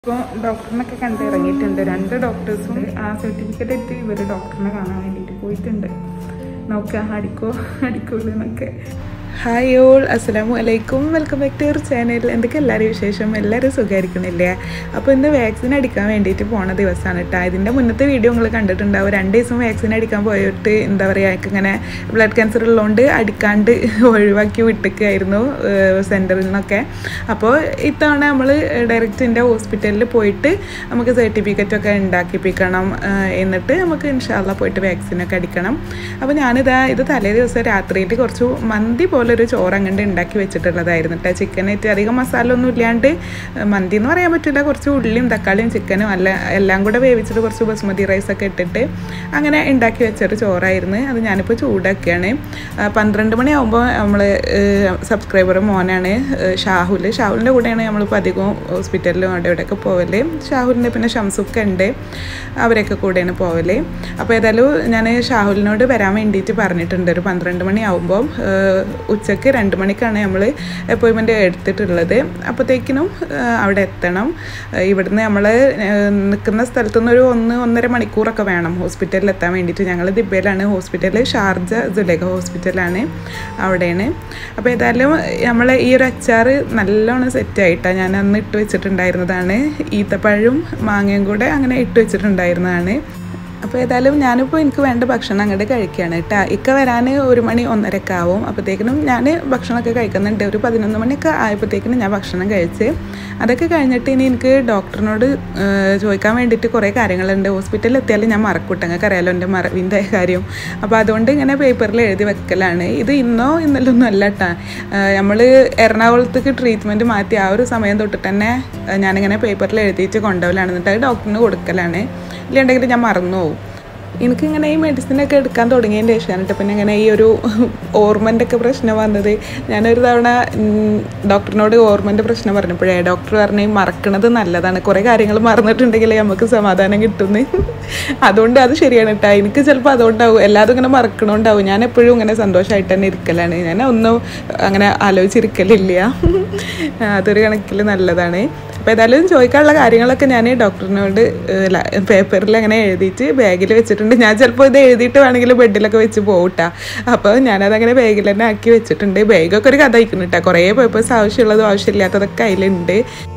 ഇപ്പോൾ ഡോക്ടറിനൊക്കെ കണ്ട് ഇറങ്ങിയിട്ടുണ്ട് രണ്ട് ഡോക്ടേഴ്സും ആ സർട്ടിഫിക്കറ്റ് എടുത്ത് ഇവർ ഡോക്ടറിനെ കാണാൻ വേണ്ടിയിട്ട് പോയിട്ടുണ്ട് നോക്കുക അടിക്കോ അടിക്കൂല എന്നൊക്കെ ഹായ് ഓൾ അസ്സലാമു അലൈക്കും welcome back to your channel എന്തൊക്കെ എല്ലാവരും വിശേഷം എല്ലാവരും സുഖമായിരിക്കണില്ലേ അപ്പോൾ ഇന്ന് വാക്സിൻ അടിക്കാൻ വേണ്ടിയിട്ട് പോണ ദിവസമാണ് കേട്ടോ ഇതിൻ്റെ മുന്നത്തെ വീഡിയോ നിങ്ങൾ കണ്ടിട്ടുണ്ടാവും രണ്ട് ദിവസം വാക്സിൻ അടിക്കാൻ പോയിട്ട് എന്താ പറയുക ഇങ്ങനെ ബ്ലഡ് ക്യാൻസർ ഉള്ളതുകൊണ്ട് അടിക്കാണ്ട് ഒഴിവാക്കി വിട്ടിക്കായിരുന്നു സെൻറ്ററിൽ നിന്നൊക്കെ അപ്പോൾ ഇത്തവണ നമ്മൾ ഡയറക്റ്റ് എൻ്റെ ഹോസ്പിറ്റലിൽ പോയിട്ട് നമുക്ക് സർട്ടിഫിക്കറ്റ് ഒക്കെ ഉണ്ടാക്കിപ്പിക്കണം ഏഹ് എന്നിട്ട് നമുക്ക് ഇൻഷാല്ല പോയിട്ട് വാക്സിനൊക്കെ അടിക്കണം അപ്പോൾ ഞാനിതാ ഇത് തലേ ദിവസം രാത്രിയിൽ കുറച്ച് മന്തി പോലൊരു ചോറ് അങ്ങോട്ട് ഉണ്ടാക്കി വെച്ചിട്ടുള്ളതായിരുന്നു കേട്ടോ ചിക്കനായിട്ട് അധികം മസാല ഒന്നും ഇല്ലാണ്ട് ഏഹ് മന്തി എന്ന് പറയാൻ പറ്റില്ല കുറച്ച് ഉള്ളിയും തക്കാളിയും ചിക്കനും അല്ല എല്ലാം കൂടെ വേവിച്ചിട്ട് കുറച്ച് ബസ്മതി റൈസൊക്കെ ഇട്ടിട്ട് അങ്ങനെ ഉണ്ടാക്കി വെച്ചൊരു ചോറായിരുന്നു അത് ഞാനിപ്പോൾ ചൂടാക്കുകയാണ് ആ, പന്ത്രണ്ട് മണിയാകുമ്പോൾ നമ്മൾ സബ്സ്ക്രൈബർ മോനാണ് ഏഹ് ഷാഹുൽ ഷാഹുലിൻ്റെ കൂടെയാണ് നമ്മളിപ്പോൾ അധികവും ഹോസ്പിറ്റലിലും അവിടെ ഇവിടെയൊക്കെ പോവല് ഷാഹുലിൻ്റെ പിന്നെ ഷംസുക്ക ഉണ്ട് അവരൊക്കെ കൂടെയാണ് പോവല് അപ്പോൾ ഏതായാലും ഞാൻ ഷാഹുലിനോട് വരാൻ വേണ്ടിയിട്ട് പറഞ്ഞിട്ടുണ്ട് ഒരു പന്ത്രണ്ട് മണിയാവുമ്പോൾ ഉച്ചയ്ക്ക് രണ്ട് മണിക്കാണ് നമ്മൾ അപ്പോയിൻമെൻറ്റ് എടുത്തിട്ടുള്ളത് അപ്പോഴത്തേക്കിനും അവിടെ എത്തണം ഏഹ് ഇവിടുന്ന് നമ്മൾ നിൽക്കുന്ന സ്ഥലത്തു നിന്ന് ഒരു ഒന്ന് ഒന്നര മണിക്കൂറൊക്കെ വേണം ഹോസ്പിറ്റലിൽ എത്താൻ വേണ്ടിയിട്ട് ഞങ്ങൾ ദിബയിലാണ് ഹോസ്പിറ്റൽ ഷാർജ ജുലേഖ ഹോസ്പിറ്റലാണ് അവിടെയാണ് അപ്പോൾ ഏതായാലും നമ്മൾ ഈ ഒരു അച്ചാർ നല്ലോണം സെറ്റായിട്ടാണ് ഞാൻ അന്ന് ഇട്ട് വെച്ചിട്ടുണ്ടായിരുന്നതാണ് ഈത്തപ്പഴവും മാങ്ങയും കൂടെ അങ്ങനെ ഇട്ട് വെച്ചിട്ടുണ്ടായിരുന്നതാണ് അപ്പോൾ ഏതായാലും ഞാനിപ്പോൾ എനിക്ക് വേണ്ട ഭക്ഷണം അങ്ങോട്ട് കഴിക്കുകയാണ് കേട്ടോ ഇക്ക വരാൻ ഒരു മണി ഒന്നരക്കെ ആവും അപ്പോഴത്തേക്കിനും ഞാൻ ഭക്ഷണമൊക്കെ കഴിക്കുന്നുണ്ട് ഒരു പതിനൊന്ന് മണിയൊക്കെ ആയപ്പോഴത്തേക്കിനും ഞാൻ ഭക്ഷണം കഴിച്ച് അതൊക്കെ കഴിഞ്ഞിട്ട് ഇനി എനിക്ക് ഡോക്ടറിനോട് ഏഹ്, ചോദിക്കാൻ വേണ്ടിയിട്ട് കുറേ കാര്യങ്ങളുണ്ട് ഹോസ്പിറ്റലിൽ എത്തിയാൽ ഞാൻ മറക്കൂട്ടെ നിങ്ങൾക്ക് അറിയാലോ എൻ്റെ മറവിൻ്റെ കാര്യം അപ്പോൾ അതുകൊണ്ട് ഇങ്ങനെ പേപ്പറിൽ എഴുതി വെക്കലാണ് ഇത് ഇന്നോ ഇന്നലെ ഒന്നും അല്ല കേട്ടോ നമ്മൾ എറണാകുളത്തേക്ക് ട്രീറ്റ്മെൻറ്റ് മാറ്റി ആ ഒരു സമയം തൊട്ടിട്ട് തന്നെ ഏഹ്, ഞാനിങ്ങനെ പേപ്പറിൽ എഴുതിയിട്ട് കൊണ്ടുപോകലാണ് എന്നിട്ട് അത് ഡോക്ടറിന് കൊടുക്കലാണ് ഇല്ലാണ്ടെങ്കിൽ ഞാൻ മറന്നു പോകും എനിക്കിങ്ങനെ ഈ മെഡിസിനൊക്കെ എടുക്കാൻ തുടങ്ങിയതിൻ്റെ ശേഷമാണ് കേട്ടോ പിന്നെ ഇങ്ങനെ ഈ ഒരു ഓർമ്മൻ്റെ ഒക്കെ പ്രശ്നം വന്നത് ഞാനൊരു തവണ ഉം, ഡോക്ടറിനോട് ഓർമ്മൻ്റെ പ്രശ്നം പറഞ്ഞപ്പോഴേ ഡോക്ടർ പറഞ്ഞു മറക്കണത് നല്ലതാണ് കുറേ കാര്യങ്ങൾ മറന്നിട്ടുണ്ടെങ്കിൽ നമുക്ക് സമാധാനം കിട്ടുന്നു അതുകൊണ്ട് അത് ശരിയാണ് കേട്ടോ എനിക്ക് ചിലപ്പോൾ അതുകൊണ്ടാവും എല്ലാതും ഇങ്ങനെ മറക്കണോണ്ടാവും ഞാൻ എപ്പോഴും ഇങ്ങനെ സന്തോഷമായിട്ട് തന്നെ ഇരിക്കലാണ് ഞാൻ ഒന്നും അങ്ങനെ ആലോചിച്ചിരിക്കലില്ല അതൊരു കണക്കിൽ നല്ലതാണ് അപ്പോൾ ഏതായാലും ചോദിക്കാനുള്ള കാര്യങ്ങളൊക്കെ ഞാൻ ഡോക്ടറിനോട് പേപ്പറിൽ അങ്ങനെ എഴുതിയിട്ട് ബാഗിൽ വെച്ചിട്ടുണ്ട് ഞാൻ ചിലപ്പോൾ ഇത് എഴുതിയിട്ട് വേണമെങ്കിൽ ബെഡിലൊക്കെ വെച്ച് പോകട്ടാ അപ്പോൾ ഞാനതങ്ങനെ ബാഗിൽ തന്നെ ആക്കി വെച്ചിട്ടുണ്ട് ബാഗൊക്കെ ഒരു കഥ അയക്കുന്നു കേട്ടോ കുറേ പേപ്പേഴ്സ് ആവശ്യമുള്ളതും ആവശ്യമില്ലാത്തതൊക്കെ അതിലുണ്ട്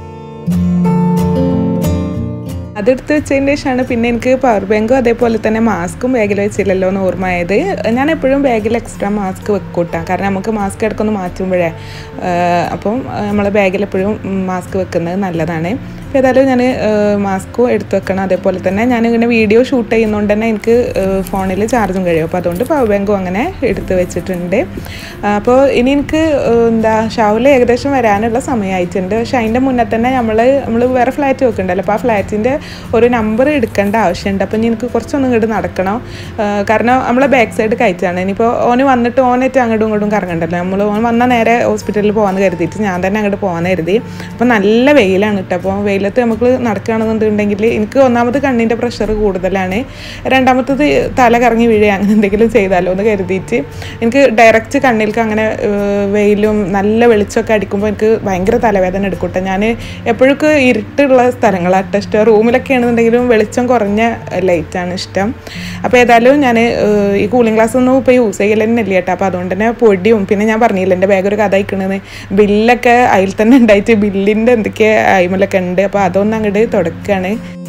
അതെടുത്ത് വെച്ചതിന് ശേഷമാണ് പിന്നെ എനിക്ക് പവർ ബാങ്കും അതേപോലെ തന്നെ മാസ്കും ബാഗിൽ വെച്ചില്ലല്ലോ എന്ന് ഓർമ്മയായത് ഞാൻ എപ്പോഴും ബാഗിൽ എക്സ്ട്രാ മാസ്ക് വെക്കൂട്ടാ കാരണം നമുക്ക് മാസ്ക് ഇടയ്ക്കൊന്ന് മാറ്റുമ്പോഴേ അപ്പം നമ്മൾ ബാഗിൽ എപ്പോഴും മാസ്ക് വെക്കുന്നത് നല്ലതാണ് അപ്പോൾ ഏതായാലും ഞാൻ മാസ്കും എടുത്ത് വെക്കണം അതേപോലെ തന്നെ ഞാനിങ്ങനെ വീഡിയോ ഷൂട്ട് ചെയ്യുന്നതുകൊണ്ട് തന്നെ എനിക്ക് ഫോണിൽ ചാർജും കഴിയും അപ്പോൾ അതുകൊണ്ട് പവർ ബാങ്കും അങ്ങനെ എടുത്ത് വെച്ചിട്ടുണ്ട് അപ്പോൾ ഇനി എനിക്ക് ഏഹ്, എന്താ ഷാവിൽ ഏകദേശം വരാനുള്ള സമയമായിട്ടുണ്ട് പക്ഷെ അതിൻ്റെ മുന്നേ തന്നെ നമ്മൾ നമ്മൾ വേറെ ഫ്ലാറ്റ് വെക്കുന്നുണ്ടല്ലോ അപ്പോൾ ആ ഫ്ലാറ്റിൻ്റെ ഒരു നമ്പർ എടുക്കേണ്ട ആവശ്യമുണ്ട് അപ്പോൾ ഇനി എനിക്ക് കുറച്ചൊന്നും ഇങ്ങോട്ട് നടക്കണം ഏഹ്, കാരണം നമ്മളെ ബാക്ക് സൈഡ് കയറ്റാണ് ഇനിയിപ്പോൾ ഓന് വന്നിട്ട് ഓനായിട്ട് അങ്ങോട്ടും ഇങ്ങോട്ടും കറങ്ങണ്ടല്ലോ നമ്മൾ ഓൻ വന്നാൽ നേരെ ഹോസ്പിറ്റലിൽ പോകാമെന്ന് കരുതിയിട്ട് ഞാൻ തന്നെ അങ്ങോട്ട് പോകാമെന്ന് കരുതി അപ്പോൾ നല്ല വെയിലാണ് കേട്ടോ അപ്പോൾ വെയിലത്ത് നമുക്ക് നടക്കുകയാണെന്നുണ്ടെങ്കിൽ എനിക്ക് ഒന്നാമത് കണ്ണിൻ്റെ പ്രഷർ കൂടുതലാണ് രണ്ടാമത്തത് തല കറങ്ങി വീഴുക അങ്ങനെ എന്തെങ്കിലും ചെയ്താലോ എന്ന് കരുതിയിട്ട് എനിക്ക് ഡയറക്റ്റ് കണ്ണിലേക്ക് അങ്ങനെ ഏഹ്, വെയിലും നല്ല വെളിച്ചമൊക്കെ അടിക്കുമ്പോൾ എനിക്ക് ഭയങ്കര തലവേദന എടുക്കട്ടെ ഞാൻ എപ്പോഴൊക്കെ ഇരുട്ടുള്ള സ്ഥലങ്ങളാട്ടോ ഇഷ്ടം റൂമിലൊക്കെ ആണെന്നുണ്ടെങ്കിലും വെളിച്ചം കുറഞ്ഞ ലൈറ്റാണ് ഇഷ്ടം അപ്പോൾ ഏതായാലും ഞാൻ ഈ കൂളിംഗ് ഗ്ലാസ് ഒന്നും ഇപ്പോൾ യൂസ് ചെയ്യൽ തന്നെ ഇല്ല കേട്ടോ അപ്പോൾ അതുകൊണ്ട് തന്നെ പൊടിയും പിന്നെ ഞാൻ പറഞ്ഞില്ല എൻ്റെ ബാഗ് ഒരു കഥ അയക്കണത് ബില്ലൊക്കെ അതിൽ തന്നെ ഉണ്ടായിട്ട് ബില്ലിൻ്റെ എന്തൊക്കെ അയിമലൊക്കെ ഉണ്ട് അപ്പോൾ അതൊന്നും അങ്ങോട്ട് തുടക്കുകയാണ്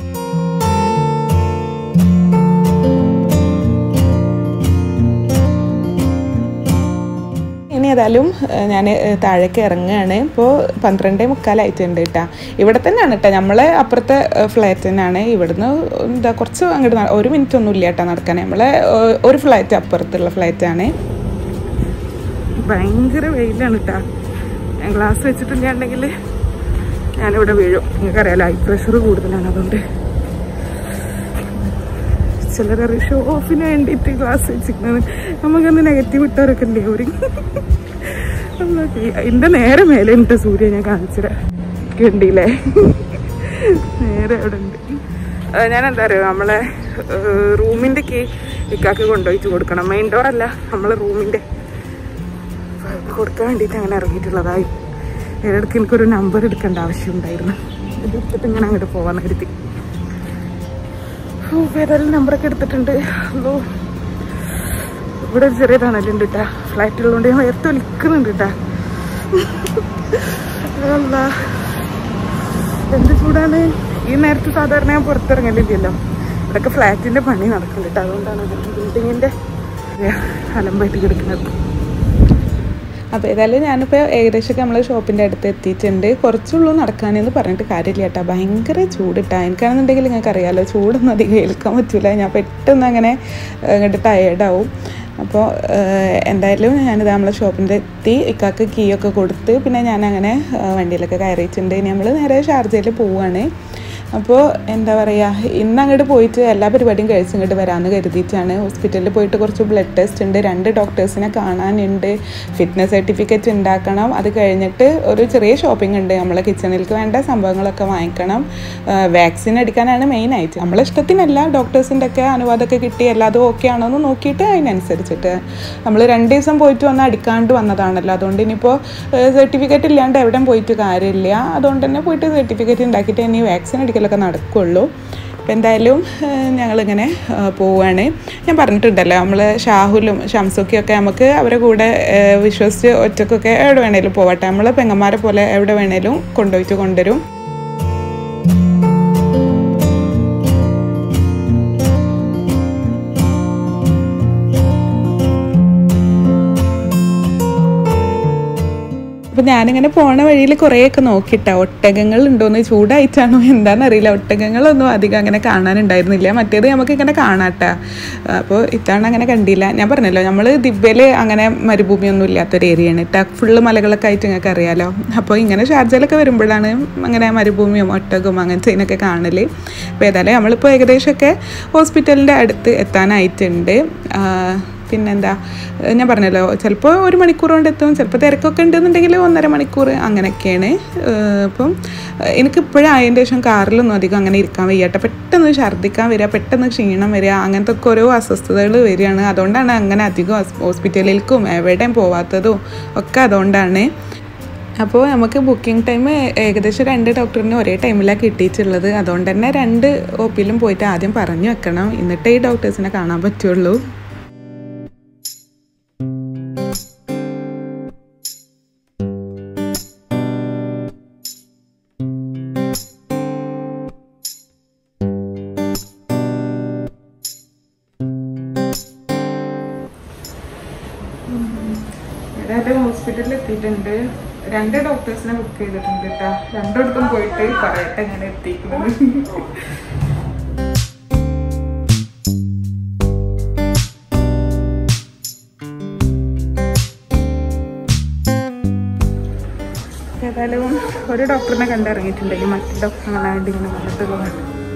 ഇനി ഏതായാലും ഞാൻ താഴേക്ക് ഇറങ്ങുകയാണ് ഇപ്പോൾ പന്ത്രണ്ടേ മുക്കാലായിട്ടുണ്ട് കേട്ടോ ഇവിടെ തന്നെയാണ് കേട്ടോ നമ്മളെ അപ്പുറത്തെ ഫ്ലാറ്റ് തന്നെയാണ് ഇവിടുന്ന് എന്താ കുറച്ച് അങ്ങോട്ട് ന- ഒരു മിനിറ്റ് ഒന്നും ഇല്ല കേട്ടോ നടക്കാൻ നമ്മളെ ഏഹ്, ഒരു ഫ്ലാറ്റ് അപ്പുറത്തുള്ള ഫ്ലാറ്റാണ് ഭയങ്കര വെയിലാണ് കേട്ടോ ഞാൻ ഗ്ലാസ് വെച്ചിട്ടില്ലാണ്ടെങ്കിൽ ഞാനിവിടെ വീഴും നിങ്ങൾക്കറിയാലോ ഹൈ പ്രഷർ കൂടുതലാണ് അതുകൊണ്ട് ചിലർ ഷോ ഓഫിന് വേണ്ടിയിട്ട് ഗ്ലാസ് വെച്ചിരിക്കുന്നത് നമുക്കൊന്ന് നെഗറ്റീവ് ഇട്ടവരൊക്കെ ഉണ്ട് ഒരു എൻ്റെ നേരെ മേലെ ഉണ്ട് സൂര്യ ഞാൻ കാണിച്ചത് കണ്ടില്ലേ നേരെ അവിടെ ഉണ്ട് ആ, ഞാൻ എന്താ പറയുക നമ്മളെ റൂമിൻ്റെ കീ ഇക്കാക്ക് കൊണ്ടുപോയിട്ട് കൊടുക്കണം മെയിൻ ഡോർ അല്ല നമ്മളെ റൂമിൻ്റെ കൊടുക്കാൻ വേണ്ടിയിട്ട് അങ്ങനെ ഇറങ്ങിയിട്ടുള്ളതായി ഇടയ്ക്ക് എനിക്കൊരു നമ്പർ എടുക്കേണ്ട ആവശ്യമുണ്ടായിരുന്നു ഇത് എടുത്തിട്ട് ഇങ്ങനെ അങ്ങോട്ട് പോവാന്ന് കരുതി ഓ ഏതായാലും നമ്പറൊക്കെ എടുത്തിട്ടുണ്ട് അല്ലോ ഇവിടെ ഒരു ചെറിയ തണലുണ്ട് കേട്ടാ ഫ്ലാറ്റ് ഉള്ളതുകൊണ്ട് ഞാൻ വേർത്ത് വലിക്കുന്നുണ്ട് കേട്ടാ അല്ലാ എന്ത് ചൂടാണ് ഈ നേരത്ത് സാധാരണ ഞാൻ പുറത്തിറങ്ങലില്ലല്ലോ ഇവിടെയൊക്കെ ഫ്ലാറ്റിന്റെ പണി നടക്കുന്നുണ്ട് കേട്ടോ അതുകൊണ്ടാണ് ബിൽഡിങ്ങിന്റെ അലമ്പായിട്ട് കിടക്കുന്നത് അപ്പോൾ ഏതായാലും ഞാനിപ്പോൾ ഏകദേശമൊക്കെ നമ്മളെ ഷോപ്പിൻ്റെ അടുത്ത് എത്തിയിട്ടുണ്ട് കുറച്ചുള്ളൂ നടക്കാനെന്ന് പറഞ്ഞിട്ട് കാര്യമില്ല കേട്ടോ ഭയങ്കര ചൂടിട്ടാ എനിക്കാണെന്നുണ്ടെങ്കിൽ നിങ്ങൾക്ക് അറിയാമല്ലോ ചൂടൊന്നും അധികം ഏൽക്കാൻ പറ്റില്ല ഞാൻ പെട്ടെന്ന് അങ്ങനെ അങ്ങോട്ട് ടയേർഡാവും അപ്പോൾ എന്തായാലും ഞാനിത് നമ്മളെ ഷോപ്പിൻ്റെ എത്തി ഇക്കാക്ക് കീ ഒക്കെ കൊടുത്ത് പിന്നെ ഞാനങ്ങനെ വണ്ടിയിലൊക്കെ കയറിയിട്ടുണ്ട് ഇനി നമ്മൾ നേരെ ഷാർജയിൽ പോവുകയാണ് അപ്പോൾ എന്താ പറയുക ഇന്ന് അങ്ങോട്ട് പോയിട്ട് എല്ലാ പരിപാടിയും കഴിച്ച് ഇങ്ങോട്ട് വരാമെന്ന് കരുതിയിട്ടാണ് ഹോസ്പിറ്റലിൽ പോയിട്ട് കുറച്ച് ബ്ലഡ് ടെസ്റ്റ് ഉണ്ട് രണ്ട് ഡോക്ടേഴ്സിനെ കാണാനുണ്ട് ഫിറ്റ്നസ് സർട്ടിഫിക്കറ്റ് ഉണ്ടാക്കണം അത് കഴിഞ്ഞിട്ട് ഒരു ചെറിയ ഷോപ്പിംഗ് ഉണ്ട് നമ്മളെ കിച്ചണിലേക്ക് വേണ്ട സംഭവങ്ങളൊക്കെ വാങ്ങിക്കണം വാക്സിൻ എടുക്കാനാണ് മെയിനായിട്ട് നമ്മളെ ഇഷ്ടത്തിനല്ല ഡോക്ടേഴ്സിൻ്റെ ഒക്കെ അനുവാദമൊക്കെ കിട്ടി എല്ലാതും ഓക്കെ ആണോ എന്ന് നോക്കിയിട്ട് അതിനനുസരിച്ചിട്ട് നമ്മൾ രണ്ട് ദിവസം പോയിട്ട് വന്ന് അടിക്കാണ്ട് വന്നതാണല്ലോ അതുകൊണ്ട് ഇനിയിപ്പോൾ സർട്ടിഫിക്കറ്റ് ഇല്ലാണ്ട് എവിടെയും പോയിട്ട് കാര്യമില്ല അതുകൊണ്ട് തന്നെ പോയിട്ട് സർട്ടിഫിക്കറ്റ് ഉണ്ടാക്കിയിട്ട് ഇനി വാക്സിൻ അടിക്കലൊക്കെ നടക്കുള്ളൂ അപ്പം എന്തായാലും ഞങ്ങളിങ്ങനെ പോവുകയാണ് ഞാൻ പറഞ്ഞിട്ടുണ്ടല്ലോ നമ്മൾ ഷാഹുലും ഷംസുക്കും ഒക്കെ നമുക്ക് അവരെ കൂടെ വിശ്വസിച്ച് ഒറ്റക്കൊക്കെ എവിടെ വേണേലും പോവട്ടെ നമ്മൾ പെങ്ങന്മാരെ പോലെ എവിടെ വേണേലും കൊണ്ടുപോയിട്ട് കൊണ്ടുവരും അപ്പം ഞാനിങ്ങനെ പോണ വഴിയിൽ കുറേയൊക്കെ നോക്കിയിട്ടാ ഒട്ടകങ്ങൾ ഉണ്ടോയെന്ന് ചൂടായിട്ടാണോ എന്താണെന്നറിയില്ല ഒട്ടകങ്ങളൊന്നും അധികം അങ്ങനെ കാണാനുണ്ടായിരുന്നില്ല മറ്റേത് നമുക്ക് ഇങ്ങനെ കാണാട്ടാ അപ്പോൾ ഇത്തവണ അങ്ങനെ കണ്ടില്ല ഞാൻ പറഞ്ഞല്ലോ നമ്മൾ ദിബ്ബയിൽ അങ്ങനെ മരുഭൂമിയൊന്നും ഇല്ലാത്തൊരു ഏരിയയാണ് കേട്ടോ ഫുള്ള് മലകളൊക്കെ ആയിട്ട് നിങ്ങൾക്ക് അറിയാലോ അപ്പോൾ ഇങ്ങനെ ഷാർജയിലൊക്കെ വരുമ്പോഴാണ് അങ്ങനെ മരുഭൂമിയും ഒട്ടകവും അങ്ങനത്തെ ഇതിനൊക്കെ കാണൽ അപ്പോൾ ഏതായാലും നമ്മളിപ്പോൾ ഏകദേശമൊക്കെ ഹോസ്പിറ്റലിൻ്റെ അടുത്ത് എത്താനായിട്ടുണ്ട് പിന്നെന്താ ഞാൻ പറഞ്ഞല്ലോ ചിലപ്പോൾ ഒരു മണിക്കൂർ കൊണ്ട് എത്തും ചിലപ്പോൾ തിരക്കൊക്കെ ഉണ്ടെന്നുണ്ടെങ്കിൽ ഒന്നര മണിക്കൂർ അങ്ങനെയൊക്കെയാണ് അപ്പം എനിക്ക് ഇപ്പോഴും അതിൻ്റെ ശേഷം കാറിലൊന്നും അധികം അങ്ങനെ ഇരിക്കാൻ വയ്യാട്ടെ പെട്ടെന്ന് ഛർദ്ദിക്കാൻ വരിക പെട്ടെന്ന് ക്ഷീണം വരിക അങ്ങനത്തെ ഒക്കെ ഓരോ അസ്വസ്ഥതകൾ വരികയാണ് അതുകൊണ്ടാണ് അങ്ങനെ അധികം ഹോസ്പിറ്റലിലേക്കും എവിടെയും പോവാത്തതും ഒക്കെ അതുകൊണ്ടാണ് അപ്പോൾ നമുക്ക് ബുക്കിംഗ് ടൈം ഏകദേശം രണ്ട് ഡോക്ടറിന് ഒരേ ടൈമിലാണ് കിട്ടിയിട്ടുള്ളത് അതുകൊണ്ട് തന്നെ രണ്ട് ഒ പിയിലും പോയിട്ട് ആദ്യം പറഞ്ഞു വെക്കണം എന്നിട്ടേ ഈ ഡോക്ടേഴ്സിനെ കാണാൻ പറ്റുള്ളൂ ഏതായാലും ഹോസ്പിറ്റലിൽ എത്തിയിട്ടുണ്ട് രണ്ട് ഡോക്ടേഴ്സിനെ ബുക്ക് ചെയ്തിട്ടുണ്ട് കേട്ടോ രണ്ടിടത്തും പോയിട്ട് പറയട്ടെ ഞാൻ എത്തിക്കുന്നത് ഏതായാലും ഒരു ഡോക്ടറിനെ കണ്ടിറങ്ങിയിട്ടുണ്ടെങ്കിൽ മറ്റു ഡോക്ടറെ കാണാൻ വേണ്ടി ഇങ്ങനെ വന്നിട്ടുള്ളതാണ്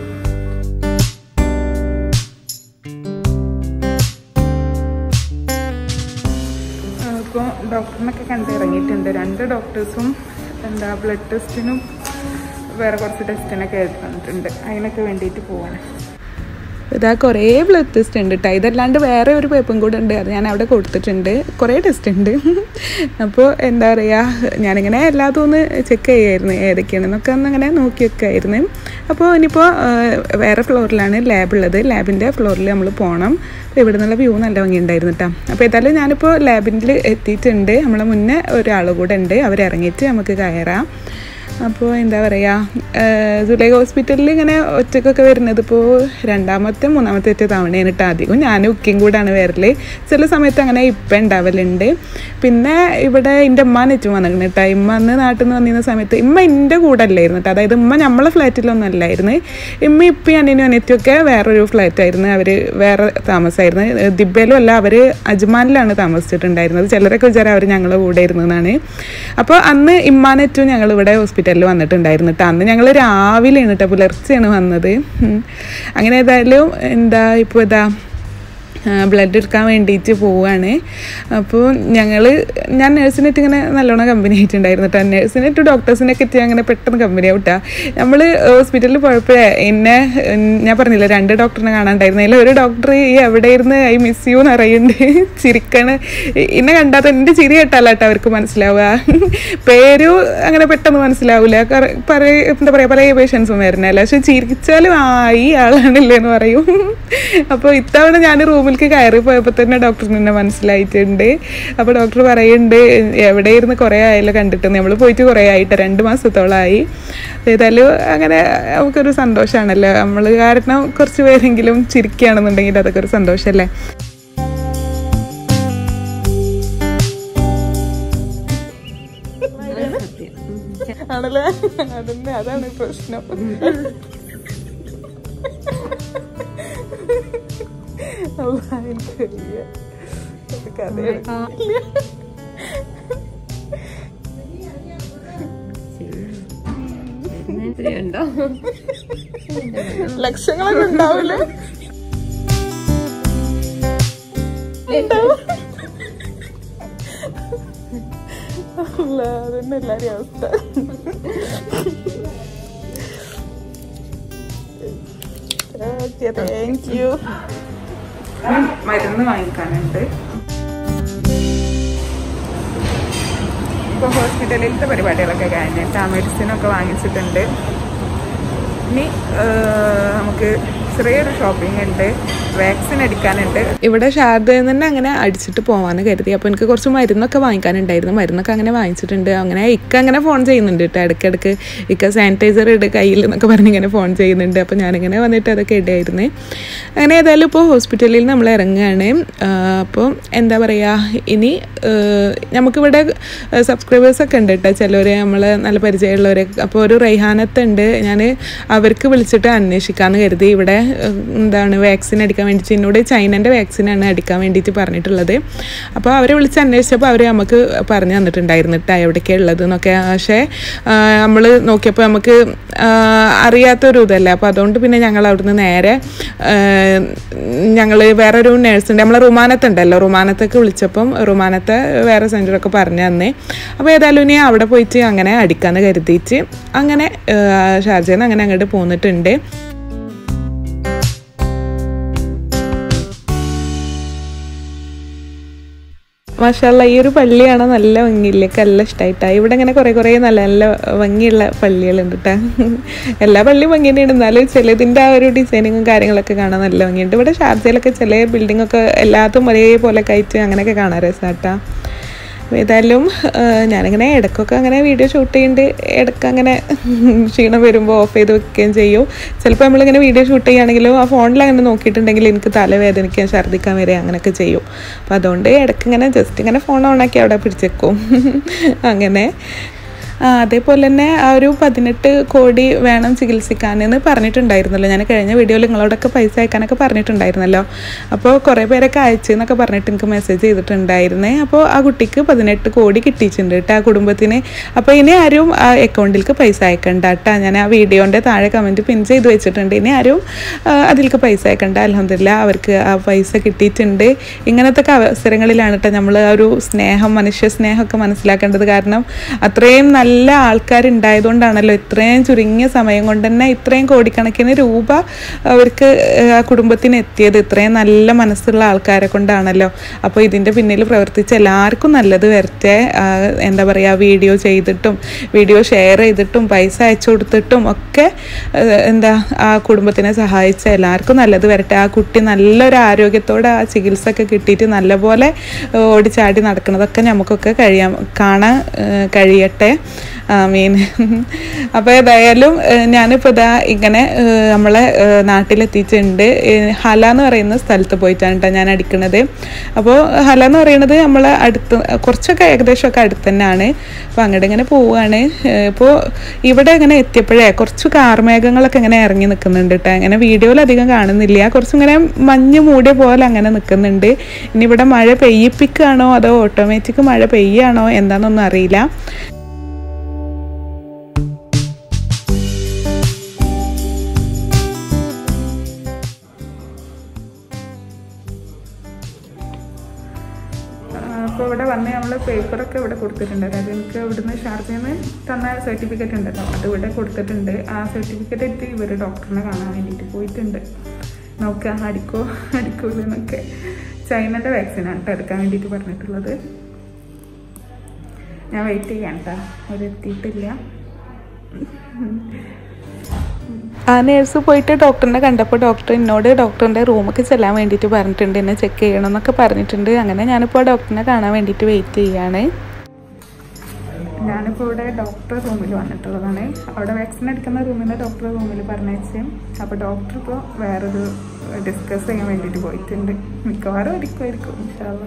ഇപ്പോൾ ഡോക്ടറിനൊക്കെ കണ്ടിറങ്ങിയിട്ടുണ്ട് രണ്ട് ഡോക്ടേഴ്സും എന്താ ബ്ലഡ് ടെസ്റ്റിനും വേറെ കുറച്ച് ടെസ്റ്റിനൊക്കെ എഴുതി തന്നിട്ടുണ്ട് അതിനൊക്കെ വേണ്ടിയിട്ട് പോവാണ് ഇതാ കുറേ ബ്ലഡ് ടെസ്റ്റ് ഉണ്ട് കേട്ടോ ഇതല്ലാണ്ട് വേറെ ഒരു പേപ്പറും കൂടെ ഉണ്ട് അത് ഞാൻ അവിടെ കൊടുത്തിട്ടുണ്ട് കുറേ ടെസ്റ്റ് ഉണ്ട് അപ്പോൾ എന്താ പറയുക ഞാനിങ്ങനെ എല്ലാതും ഒന്ന് ചെക്ക് ചെയ്യായിരുന്നു ഏതൊക്കെയാണെന്നൊക്കെ ഒന്ന് അങ്ങനെ നോക്കി വെക്കായിരുന്നു അപ്പോൾ ഇനിയിപ്പോൾ വേറെ ഫ്ലോറിലാണ് ലാബ് ഉള്ളത് ലാബിൻ്റെ ഫ്ലോറിൽ നമ്മൾ പോകണം അപ്പോൾ ഇവിടെ നിന്നുള്ള വ്യൂ നല്ല ഭംഗിയുണ്ടായിരുന്നു കേട്ടോ അപ്പോൾ ഏതായാലും ഞാനിപ്പോൾ ലാബിൽ എത്തിയിട്ടുണ്ട് നമ്മളെ മുന്നേ ഒരാൾ കൂടെ ഉണ്ട് അവരിറങ്ങിയിട്ട് നമുക്ക് കയറാം അപ്പോൾ എന്താ പറയുക സുലേഖ ഹോസ്പിറ്റലിൽ ഇങ്ങനെ ഒറ്റക്കൊക്കെ വരുന്നത് ഇപ്പോൾ രണ്ടാമത്തെ മൂന്നാമത്തെ ഒറ്റ തവണയാണ് കേട്ടോ അധികം ഞാൻ ബുക്കിംഗ് കൂടാണ് വരൽ ചില സമയത്ത് അങ്ങനെ ഇപ്പം ഉണ്ടാവലുണ്ട് പിന്നെ ഇവിടെ എൻ്റെ ഉമ്മ നെറ്റും വന്നിരുന്നു കേട്ടോ ഇമ്മ അന്ന് നാട്ടിൽ നിന്ന് വന്നിരുന്ന സമയത്ത് ഇമ്മ എൻ്റെ കൂടെ അല്ലായിരുന്നു കേട്ടോ അതായത് ഉമ്മ നമ്മളെ ഫ്ലാറ്റിലൊന്നും അല്ലായിരുന്നു ഇമ്മ ഇപ്പം അനിയനും അനിയത്തിയൊക്കെ വേറൊരു ഫ്ലാറ്റായിരുന്നു അവർ വേറെ താമസമായിരുന്നു ദിബയിലും അല്ല അവർ അജ്മാനിലാണ് താമസിച്ചിട്ടുണ്ടായിരുന്നത് ചിലരൊക്കെ വിചാരം അവർ ഞങ്ങളുടെ കൂടെ ഇരുന്നതാണ് അപ്പോൾ അന്ന് ഇമ്മാനെറ്റും ഞങ്ങൾ ഇവിടെ ഹോസ്പിറ്റലിൽ വന്നിട്ടുണ്ടായിരുന്നു കേട്ടോ അന്ന് ഞങ്ങൾ രാവിലെയാണ് കേട്ടോ പുലർച്ചെയാണ് വന്നത് അങ്ങനെ ഏതായാലും എന്താ ഇപ്പോൾ ഇതാ ബ്ലഡ് എടുക്കാൻ വേണ്ടിയിട്ട് പോവുകയാണ് അപ്പോൾ ഞങ്ങൾ ഞാൻ നേഴ്സിനായിട്ട് ഇങ്ങനെ നല്ലോണം കമ്പനി ആയിട്ടുണ്ടായിരുന്നു കേട്ടോ നേഴ്സിനായിട്ട് ഡോക്ടേഴ്സിനൊക്കെ എത്തി അങ്ങനെ പെട്ടെന്ന് കമ്പനി ആവട്ടാ നമ്മൾ ഹോസ്പിറ്റലിൽ പോയപ്പോഴേ എന്നെ ഉം, ഞാൻ പറഞ്ഞില്ല രണ്ട് ഡോക്ടറിനെ കാണാണ്ടായിരുന്നു അതിൽ ഒരു ഡോക്ടർ ഈ എവിടെ ഇരുന്ന് ഐ മിസ് യു എന്ന് പറയുന്നുണ്ട് ചിരിക്കണ് എന്നെ കണ്ടാൽ എൻ്റെ ചിരി കേട്ടാലോ കേട്ടോ അവർക്ക് മനസ്സിലാവുക പേരും അങ്ങനെ പെട്ടെന്ന് മനസ്സിലാവില്ല കറ- പറയ എന്താ പറയുക പല പേഷ്യൻസും വരുന്നല്ലേ പക്ഷെ ചിരിച്ചാലും ആ ഈ ആളാണല്ലേ എന്ന് പറയും അപ്പോൾ ഇത്തവണ ഞാൻ റൂമിലേക്ക് കയറി പോയപ്പോൾ തന്നെ ഡോക്ടറിന് എന്നെ മനസ്സിലായിട്ടുണ്ട് അപ്പോൾ ഡോക്ടർ പറയുന്നുണ്ട് എവിടെ ഇരുന്ന് കുറേ ആയല്ലോ കണ്ടിട്ട് നമ്മൾ പോയിട്ട് കുറേ ആയിട്ട് രണ്ട് മാസത്തോളമായി ഏതായാലും അങ്ങനെ നമുക്കൊരു സന്തോഷമാണല്ലോ നമ്മൾ കാരണം കുറച്ച് പേരെങ്കിലും ചിരിക്കുകയാണെന്നുണ്ടെങ്കിൽ അതൊക്കെ ഒരു സന്തോഷമല്ലേ ആണല്ലേ അതന്നെ അതാണ് പ്രശ്നം അള്ളാ, എനിക്ക് വയ്യ. ഒരു കഥയാണ്. ഉണ്ടോ ലക്ഷങ്ങളൊക്കെ ഉണ്ടാവില്ലേ ഉണ്ടാവും. അള്ളാ, അതന്നെ എല്ലാരെയും അവസ്ഥ ഓക്കെ താങ്ക് യു മരുന്ന് വാങ്ങിക്കാനുണ്ട് ഇപ്പോൾ ഹോസ്പിറ്റലിലത്തെ പരിപാടികളൊക്കെ കഴിഞ്ഞിട്ട് ആ മെഡിസിനൊക്കെ വാങ്ങിച്ചിട്ടുണ്ട് ഇനി ഏഹ്, നമുക്ക് ചെറിയൊരു ഷോപ്പിംഗ് ഉണ്ട് വാക്സിൻ അടിക്കാനുണ്ട് ഇവിടെ ഷാർദയിൽ നിന്ന് തന്നെ അങ്ങനെ അടിച്ചിട്ട് പോകാമെന്ന് കരുതി അപ്പോൾ എനിക്ക് കുറച്ച് മരുന്നൊക്കെ വാങ്ങിക്കാനുണ്ടായിരുന്നു മരുന്നൊക്കെ അങ്ങനെ വാങ്ങിച്ചിട്ടുണ്ട് അങ്ങനെ ഇക്ക അങ്ങനെ ഫോൺ ചെയ്യുന്നുണ്ട് കേട്ടോ ഇടയ്ക്കിടയ്ക്ക് ഇക്ക സാനിറ്റൈസർ ഇട് കയ്യിൽ എന്നൊക്കെ പറഞ്ഞ് ഇങ്ങനെ ഫോൺ ചെയ്യുന്നുണ്ട് അപ്പോൾ ഞാനിങ്ങനെ വന്നിട്ട് അതൊക്കെ ഇടായിരുന്നു അങ്ങനെ ഏതായാലും ഇപ്പോൾ ഹോസ്പിറ്റലിൽ നമ്മൾ ഇറങ്ങുകയാണ് അപ്പോൾ എന്താ പറയുക ഇനി ഏഹ്, നമുക്കിവിടെ സബ്സ്ക്രൈബേഴ്സൊക്കെ ഉണ്ട് കേട്ടോ ചിലർ നമ്മൾ നല്ല പരിചയമുള്ളവർ അപ്പോൾ ഒരു റൈഹാനത്തുണ്ട് ഞാൻ അവർക്ക് വിളിച്ചിട്ട് അന്വേഷിക്കാമെന്ന് കരുതി ഇവിടെ ഏഹ്, എന്താണ് വാക്സിൻ അടിക്കാൻ വേണ്ടിയിട്ട് എന്നോട് ചൈനൻ്റെ വാക്സിനാണ് അടിക്കാൻ വേണ്ടിയിട്ട് പറഞ്ഞിട്ടുള്ളത് അപ്പോൾ അവരെ വിളിച്ച് അന്വേഷിച്ചപ്പോൾ അവർ നമുക്ക് പറഞ്ഞു തന്നിട്ടുണ്ടായിരുന്നു കേട്ടോ എവിടേക്കാണ് ഉള്ളത് എന്നൊക്കെ പക്ഷേ നമ്മൾ നോക്കിയപ്പോൾ നമുക്ക് ആഹ്, അറിയാത്തൊരു ഇതല്ലേ അപ്പോൾ അതുകൊണ്ട് പിന്നെ ഞങ്ങൾ അവിടുന്ന് നേരെ ഞങ്ങൾ വേറൊരു നേഴ്സ് ഉണ്ട് നമ്മളെ റുമാനത്തുണ്ടല്ലോ റുമാനത്തൊക്കെ വിളിച്ചപ്പം റുമാനത്തെ വേറെ സെൻറ്ററൊക്കെ പറഞ്ഞു തന്നേ അപ്പോൾ ഏതായാലും ഇനി അവിടെ പോയിട്ട് അങ്ങനെ അടിക്കാമെന്ന് കരുതിയിട്ട് അങ്ങനെ ഷാർജയിൽ നിന്ന് അങ്ങനെ അങ്ങോട്ട് പോന്നിട്ടുണ്ട് മാഷാല്ല ഈ ഒരു പള്ളിയാണ് നല്ല ഭംഗിയില്ലേ നല്ല ഇഷ്ടമായിട്ടാ ഇവിടെ ഇങ്ങനെ കുറേ കുറേ നല്ല നല്ല ഭംഗിയുള്ള പള്ളികളുണ്ട് കേട്ടോ എല്ലാ പള്ളിയും ഭംഗി തന്നെയാണ് എന്നാലും ചിലതിൻ്റെ ആ ഒരു ഡിസൈനിങ്ങും കാര്യങ്ങളൊക്കെ കാണാൻ നല്ല ഭംഗിയുണ്ട് ഇവിടെ ഷാർജയിലൊക്കെ ചില ബിൽഡിംഗ് ഒക്കെ എല്ലാത്തും ഒരേപോലൊക്കെ ആയിട്ട് അങ്ങനെയൊക്കെ കാണാൻ രസമാട്ടാ ഏതായാലും ആ, ഞാനിങ്ങനെ ഇടയ്ക്കൊക്കെ അങ്ങനെ വീഡിയോ ഷൂട്ട് ചെയ്യുന്നുണ്ട് ഇടയ്ക്ക് അങ്ങനെ ക്ഷീണം വരുമ്പോൾ ഓഫ് ചെയ്ത് വെക്കുകയും ചെയ്യും ചിലപ്പോൾ നമ്മളിങ്ങനെ വീഡിയോ ഷൂട്ട് ചെയ്യുകയാണെങ്കിലും ആ ഫോണിൽ അങ്ങനെ നോക്കിയിട്ടുണ്ടെങ്കിൽ എനിക്ക് തലവേദനിക്കാൻ ഛർദ്ദിക്കാൻ വരെ അങ്ങനെയൊക്കെ ചെയ്യും അപ്പോൾ അതുകൊണ്ട് ഇടയ്ക്ക് ഇങ്ങനെ ജസ്റ്റ് ഇങ്ങനെ ഫോൺ ഓണാക്കി അവിടെ പിടിച്ചേക്കും അങ്ങനെ ആ, അതേപോലെ തന്നെ ആ ഒരു പതിനെട്ട് കോടി വേണം ചികിത്സിക്കാനെന്ന് പറഞ്ഞിട്ടുണ്ടായിരുന്നല്ലോ ഞാൻ കഴിഞ്ഞ വീഡിയോയിൽ നിങ്ങളോടൊക്കെ പൈസ അയക്കാനൊക്കെ പറഞ്ഞിട്ടുണ്ടായിരുന്നല്ലോ അപ്പോൾ കുറേ പേരൊക്കെ അയച്ചു എന്നൊക്കെ പറഞ്ഞിട്ട് എനിക്ക് മെസ്സേജ് ചെയ്തിട്ടുണ്ടായിരുന്നേ അപ്പോൾ ആ കുട്ടിക്ക് പതിനെട്ട് കോടി കിട്ടിയിട്ടുണ്ട് കേട്ടോ ആ കുടുംബത്തിന് അപ്പോൾ ഇനി ആരും ആ അക്കൗണ്ടിലേക്ക് പൈസ അയക്കണ്ട കേട്ടോ ഞാൻ ആ വീഡിയോൻ്റെ താഴെ കമൻറ്റ് പിൻ ചെയ്ത് വെച്ചിട്ടുണ്ട് ഇനി ആരും ആ, അതിലേക്ക് പൈസ അയക്കണ്ട അലഹമില്ല അവർക്ക് ആ പൈസ കിട്ടിയിട്ടുണ്ട് ഇങ്ങനത്തെ ഒക്കെ അവസരങ്ങളിലാണ് കേട്ടോ നമ്മൾ ആ ഒരു സ്നേഹം മനുഷ്യ സ്നേഹമൊക്കെ മനസ്സിലാക്കേണ്ടത് കാരണം അത്രയും നല്ല ആൾക്കാരുണ്ടായതുകൊണ്ടാണല്ലോ ഇത്രയും ചുരുങ്ങിയ സമയം കൊണ്ട് തന്നെ ഇത്രയും കോടിക്കണക്കിന് രൂപ അവർക്ക് ആ കുടുംബത്തിന് എത്തിയത് ഇത്രയും നല്ല മനസ്സുള്ള ആൾക്കാരെ കൊണ്ടാണല്ലോ അപ്പോൾ ഇതിൻ്റെ പിന്നിൽ പ്രവർത്തിച്ച എല്ലാവർക്കും നല്ലത് വരട്ടെ ആ, എന്താ പറയുക വീഡിയോ ചെയ്തിട്ടും വീഡിയോ ഷെയർ ചെയ്തിട്ടും പൈസ അയച്ചു കൊടുത്തിട്ടും ഒക്കെ ആ, എന്താ ആ കുടുംബത്തിനെ സഹായിച്ച എല്ലാവർക്കും നല്ലത് വരട്ടെ ആ കുട്ടി നല്ലൊരു ആരോഗ്യത്തോടെ ആ ചികിത്സ ഒക്കെ കിട്ടിയിട്ട് നല്ലപോലെ ഓടിച്ചാടി നടക്കുന്നതൊക്കെ നമുക്കൊക്കെ കഴിയാം കാണാൻ ആ, കഴിയട്ടെ മീൻ അപ്പോൾ ഏതായാലും ഏഹ്, ഞാനിപ്പോൾ ഇതാ ഇങ്ങനെ ഏഹ്, നമ്മളെ ഏഹ്, നാട്ടിലെത്തിയിട്ടുണ്ട് ഏഹ്, ഹല എന്ന് പറയുന്ന സ്ഥലത്ത് പോയിട്ടാണ് കേട്ടോ ഞാൻ അടിക്കുന്നത് അപ്പോൾ ഹല എന്ന് പറയുന്നത് നമ്മളെ അടുത്ത് കുറച്ചൊക്കെ ഏകദേശമൊക്കെ അടുത്ത് തന്നെയാണ് അപ്പോൾ അങ്ങോട്ട് ഇങ്ങനെ പോവുകയാണ് ഇപ്പോൾ ഇവിടെ ഇങ്ങനെ എത്തിയപ്പോഴേ കുറച്ച് കാർമേഘങ്ങളൊക്കെ ഇങ്ങനെ ഇറങ്ങി നിൽക്കുന്നുണ്ട് കേട്ടോ അങ്ങനെ വീഡിയോയിൽ അധികം കാണുന്നില്ല കുറച്ചിങ്ങനെ മഞ്ഞ് മൂടിയ പോലെ അങ്ങനെ നിൽക്കുന്നുണ്ട് ഇനി ഇവിടെ മഴ പെയ്യിപ്പിക്കുകയാണോ അതോ ഓട്ടോമാറ്റിക് മഴ പെയ്യാണോ എന്താണെന്നൊന്നും അറിയില്ല പേപ്പറൊക്കെ ഇവിടെ കൊടുത്തിട്ടുണ്ട് അതായത് എനിക്ക് ഇവിടുന്ന് ഷാർജയിൽ നിന്ന് തന്ന സർട്ടിഫിക്കറ്റ് ഉണ്ടല്ലോ അത് ഇവിടെ കൊടുത്തിട്ടുണ്ട് ആ സർട്ടിഫിക്കറ്റ് എടുത്ത് ഇവർ ഡോക്ടറിനെ കാണാൻ വേണ്ടിയിട്ട് പോയിട്ടുണ്ട് നോക്കുക അടിക്കോ അടിക്കൂല എന്നൊക്കെ ചൈനൻ്റെ വാക്സിനാണ് കേട്ടോ എടുക്കാൻ വേണ്ടിയിട്ട് പറഞ്ഞിട്ടുള്ളത് ഞാൻ വെയിറ്റ് ചെയ്യാം കേട്ടോ അവരെത്തിയിട്ടില്ല ആ നേഴ്സ് പോയിട്ട് ഡോക്ടറിനെ കണ്ടപ്പോൾ ഡോക്ടർ എന്നോട് ഡോക്ടറിൻ്റെ റൂമൊക്കെ ചെല്ലാൻ വേണ്ടിയിട്ട് പറഞ്ഞിട്ടുണ്ട് എന്നെ ചെക്ക് ചെയ്യണം എന്നൊക്കെ പറഞ്ഞിട്ടുണ്ട് അങ്ങനെ ഞാനിപ്പോൾ ഡോക്ടറിനെ കാണാൻ വേണ്ടിയിട്ട് വെയിറ്റ് ചെയ്യാണ് ഞാനിപ്പോൾ ഇവിടെ ഡോക്ടർ റൂമിൽ വന്നിട്ടുള്ളതാണ് അവിടെ വാക്സിൻ എടുക്കുന്ന റൂമിൽ നിന്ന് ഡോക്ടർ റൂമിൽ പറഞ്ഞയച്ച് അപ്പോൾ ഡോക്ടർ ഇപ്പോൾ വേറൊരു ഡിസ്കസ് ചെയ്യാൻ വേണ്ടിയിട്ട് പോയിട്ടുണ്ട് മിക്കവാറും എടുക്കുമായിരിക്കും ഇൻഷാല്ല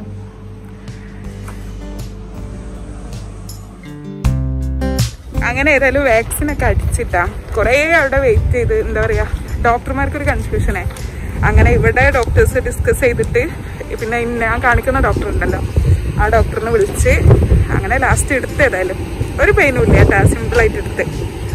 അങ്ങനെ ഏതായാലും വാക്സിൻ ഒക്കെ അടിച്ചിട്ടാ കുറേ അവിടെ വെയിറ്റ് ചെയ്ത് എന്താ പറയാ ഡോക്ടർമാർക്കൊരു കൺഫ്യൂഷനേ അങ്ങനെ ഇവിടെ ഡോക്ടേഴ്സ് ഡിസ്കസ് ചെയ്തിട്ട് പിന്നെ ഞാൻ കാണിക്കുന്ന ഡോക്ടർ ഉണ്ടല്ലോ ആ ഡോക്ടറിനെ വിളിച്ച് അങ്ങനെ ലാസ്റ്റ് എടുത്ത് ഏതായാലും ഒരു പെയിനും ഇല്ല കേട്ടാ സിമ്പിളായിട്ട് എടുത്ത്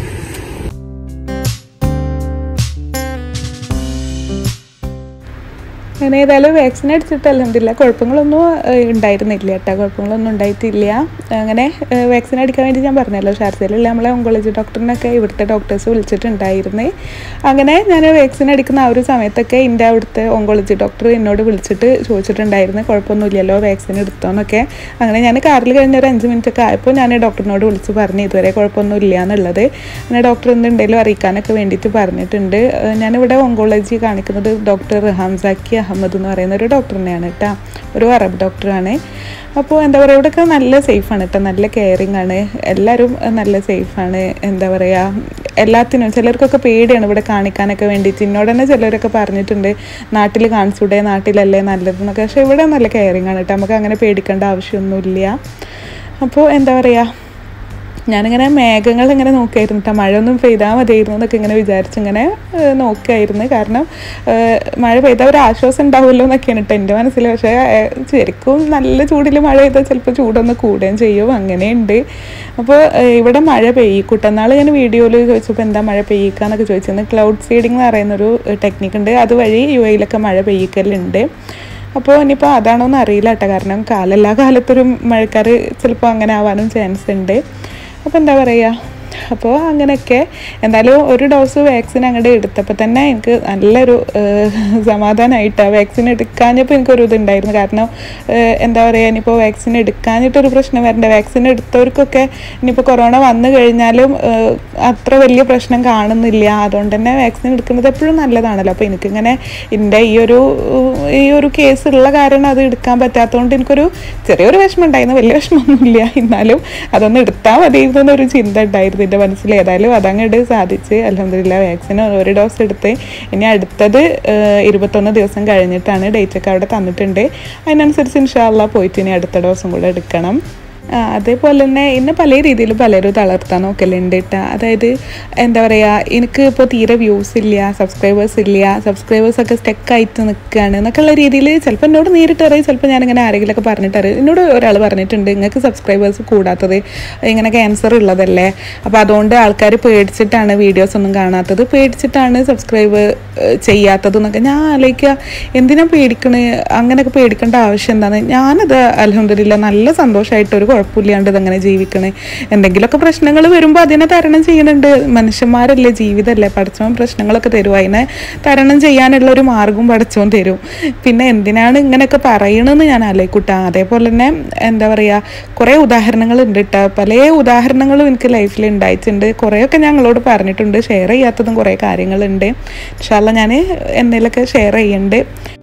അങ്ങനെ ഏതായാലും വാക്സിൻ അടിച്ചിട്ട് അലഹമില്ല കുഴപ്പങ്ങളൊന്നും ഏഹ്, ഉണ്ടായിരുന്നില്ല കേട്ടോ കുഴപ്പങ്ങളൊന്നും ഉണ്ടായിട്ടില്ല അങ്ങനെ ഏഹ്, വാക്സിൻ അടിക്കാൻ വേണ്ടി ഞാൻ പറഞ്ഞല്ലോ ഷാർജയിലുള്ള നമ്മളെ ഓങ്കോളജി ഡോക്ടറിനൊക്കെ ഇവിടുത്തെ ഡോക്ടേഴ്സ് വിളിച്ചിട്ടുണ്ടായിരുന്നു അങ്ങനെ ഞാൻ വാക്സിൻ അടിക്കുന്ന ആ ഒരു സമയത്തൊക്കെ എൻ്റെ അവിടുത്തെ ഓങ്കോളജി ഡോക്ടർ എന്നോട് വിളിച്ചിട്ട് ചോദിച്ചിട്ടുണ്ടായിരുന്നു കുഴപ്പമൊന്നുമില്ലല്ലോ വാക്സിൻ എടുത്തോന്നൊക്കെ അങ്ങനെ ഞാൻ കാറിൽ കഴിഞ്ഞ ഒരു അഞ്ച് മിനിറ്റ് ഒക്കെ ആയപ്പോൾ ഞാൻ ഡോക്ടറിനോട് വിളിച്ച് പറഞ്ഞു ഇതുവരെ കുഴപ്പമൊന്നും ഇല്ല എന്നുള്ളത് അങ്ങനെ ഡോക്ടർ എന്തുണ്ടെങ്കിലും അറിയിക്കാനൊക്കെ വേണ്ടിയിട്ട് പറഞ്ഞിട്ടുണ്ട് ഏഹ് ഞാനിവിടെ ഓങ്കോളജി കാണിക്കുന്നത് ഡോക്ടർ ഹംസാക്കി അഹമ്മദ് എന്ന് പറയുന്ന ഒരു ഡോക്ടറിനെയാണ് കേട്ടോ ഒരു അറബ് ഡോക്ടറാണ് അപ്പോൾ എന്താ പറയുക ഇവിടെയൊക്കെ നല്ല സേഫാണ് കേട്ടോ നല്ല കെയറിങ് ആണ് എല്ലാവരും നല്ല സേഫാണ് എന്താ പറയുക എല്ലാത്തിനും ചിലർക്കൊക്കെ പേടിയാണ് ഇവിടെ കാണിക്കാനൊക്കെ വേണ്ടിയിട്ട് എന്നോട് തന്നെ ചിലരൊക്കെ പറഞ്ഞിട്ടുണ്ട് നാട്ടിൽ കാണിച്ചൂടെ നാട്ടിലല്ലേ നല്ലതെന്നൊക്കെ പക്ഷേ ഇവിടെ നല്ല കെയറിങ് ആണ് കേട്ടോ നമുക്ക് അങ്ങനെ പേടിക്കേണ്ട ആവശ്യമൊന്നുമില്ല അപ്പോൾ എന്താ പറയുക ഞാനിങ്ങനെ മേഘങ്ങൾ ഇങ്ങനെ നോക്കിയായിരുന്നു കേട്ടോ മഴ ഒന്നും പെയ്താൽ മതിയായിരുന്നു എന്നൊക്കെ ഇങ്ങനെ വിചാരിച്ചിങ്ങനെ ഏഹ്, നോക്കിയായിരുന്നു കാരണം ഏഹ്, മഴ പെയ്താൽ ഒരു ആശ്വാസം ഉണ്ടാവുമല്ലോ എന്നൊക്കെയാണ് കേട്ടോ എൻ്റെ മനസ്സിൽ പക്ഷേ ഏഹ്, ശരിക്കും നല്ല ചൂടിൽ മഴ പെയ്താൽ ചിലപ്പോൾ ചൂടൊന്ന് കൂടുകയും ചെയ്യും അങ്ങനെയുണ്ട് അപ്പോൾ ഏഹ്, ഇവിടെ മഴ പെയ്യിക്കൂട്ടെന്നാൾ ഞാൻ വീഡിയോയിൽ ചോദിച്ചപ്പോൾ എന്താ മഴ പെയ്യിക്കുക എന്നൊക്കെ ചോദിച്ചിരുന്നു ക്ലൗഡ് സീഡിംഗ് എന്ന് പറയുന്നൊരു ടെക്നിക്ക് ഉണ്ട് അതുവഴി യു എയിലൊക്കെ മഴ പെയ്യിക്കലുണ്ട് അപ്പോൾ ഇനിയിപ്പോൾ അതാണോ എന്ന് അറിയില്ല കേട്ടോ കാരണം കാല എല്ലാ കാലത്തൊരു മഴക്കാർ ചിലപ്പോൾ അങ്ങനെ ആവാനും ചാൻസ് ഉണ്ട് അപ്പോൾ എന്താ പറയുക അപ്പോൾ അങ്ങനെയൊക്കെ എന്തായാലും ഒരു ഡോസ് വാക്സിൻ അങ്ങോട്ട് എടുത്തപ്പോൾ തന്നെ എനിക്ക് നല്ലൊരു സമാധാനമായിട്ടാണ് വാക്സിൻ എടുക്കാഞ്ഞപ്പോൾ എനിക്കൊരു ഇതുണ്ടായിരുന്നു കാരണം ഏഹ്, എന്താ പറയുക ഇനിയിപ്പോൾ വാക്സിൻ എടുക്കാഞ്ഞിട്ടൊരു പ്രശ്നം വരണ്ട വാക്സിൻ എടുത്തവർക്കൊക്കെ ഇനിയിപ്പോൾ കൊറോണ വന്നു കഴിഞ്ഞാലും ഏഹ്, അത്ര വലിയ പ്രശ്നം കാണുന്നില്ല അതുകൊണ്ട് തന്നെ വാക്സിൻ എടുക്കുന്നത് എപ്പോഴും നല്ലതാണല്ലോ അപ്പോൾ എനിക്കിങ്ങനെ എൻ്റെ ഈ ഒരു ഈ ഒരു കേസ് ഉള്ള കാരണം അത് എടുക്കാൻ പറ്റാത്തതുകൊണ്ട് എനിക്കൊരു ചെറിയൊരു വിഷമം ഉണ്ടായിരുന്നു വലിയ വിഷമമൊന്നുമില്ല എന്നാലും അതൊന്ന് എടുത്താൽ മതിയായിരുന്നു എന്നൊരു ചിന്ത ഉണ്ടായിരുന്നു എൻ്റെ മനസ്സിൽ ഏതായാലും അതങ്ങോട്ട് സാധിച്ച് അലഹമില്ല വാക്സിൻ ഒരു ഡോസ് എടുത്ത് ഇനി അടുത്തത് ഏഹ്, ഇരുപത്തൊന്ന് ദിവസം കഴിഞ്ഞിട്ടാണ് ഡേറ്റ് ഒക്കെ അവിടെ തന്നിട്ടുണ്ട് അതിനനുസരിച്ച് ഇൻഷാല്ല പോയിട്ട് ഇനി അടുത്ത ഡോസും കൂടെ എടുക്കണം ആ, അതേപോലെ തന്നെ ഇന്ന് പല രീതിയിൽ പലരും തളർത്താൻ നോക്കലുണ്ട് കേട്ടോ അതായത് എന്താ പറയുക എനിക്ക് ഇപ്പോൾ തീരെ വ്യൂസ് ഇല്ല സബ്സ്ക്രൈബേഴ്സ് ഇല്ല സബ്സ്ക്രൈബേഴ്സ് ഒക്കെ സ്റ്റക്കായിട്ട് നിൽക്കുകയാണ് എന്നൊക്കെയുള്ള രീതിയിൽ ചിലപ്പോൾ എന്നോട് നേരിട്ട് അറിയും ചിലപ്പോൾ ഞാനിങ്ങനെ ആരെങ്കിലുമൊക്കെ പറഞ്ഞിട്ട് അറിയും എന്നോട് ഒരാൾ പറഞ്ഞിട്ടുണ്ട് നിങ്ങൾക്ക് സബ്സ്ക്രൈബേഴ്സ് കൂടാത്തത് ഇങ്ങനെ ക്യാൻസർ ഉള്ളതല്ലേ അപ്പോൾ അതുകൊണ്ട് ആൾക്കാർ പേടിച്ചിട്ടാണ് വീഡിയോസ് ഒന്നും കാണാത്തത് പേടിച്ചിട്ടാണ് സബ്സ്ക്രൈബ് ചെയ്യാത്തത് എന്നൊക്കെ ഞാൻ ആലോചിക്കുക എന്തിനാ പേടിക്കണേ അങ്ങനെയൊക്കെ പേടിക്കേണ്ട ആവശ്യം എന്താണ് ഞാനത് അലഹമില്ല നല്ല സന്തോഷമായിട്ട് ഒരു കുഴപ്പമില്ലാണ്ട് ഇതങ്ങനെ ജീവിക്കണേ എന്തെങ്കിലുമൊക്കെ പ്രശ്നങ്ങൾ വരുമ്പോൾ അതിനെ തരണം ചെയ്യുന്നുണ്ട് മനുഷ്യന്മാരല്ലേ ജീവിതമല്ലേ പഠിച്ചവൻ പ്രശ്നങ്ങളൊക്കെ തരും അതിനെ തരണം ചെയ്യാനുള്ള ഒരു മാർഗം പഠിച്ചവൻ തരും പിന്നെ എന്തിനാണ് ഇങ്ങനെയൊക്കെ പറയണമെന്ന് ഞാൻ ആലോചിക്കൂട്ടാ അതേപോലെ തന്നെ എന്താ പറയുക കുറേ ഉദാഹരണങ്ങൾ ഉണ്ട് കേട്ടോ പല ഉദാഹരണങ്ങളും എനിക്ക് ലൈഫിൽ ഉണ്ടായിട്ടുണ്ട് കുറേയൊക്കെ ഞങ്ങളോട് പറഞ്ഞിട്ടുണ്ട് ഷെയർ ചെയ്യാത്തതും കുറേ കാര്യങ്ങളുണ്ട് ഇൻഷാല്ല ഞാൻ എന്തെങ്കിലുമൊക്കെ ഷെയർ ചെയ്യുന്നുണ്ട്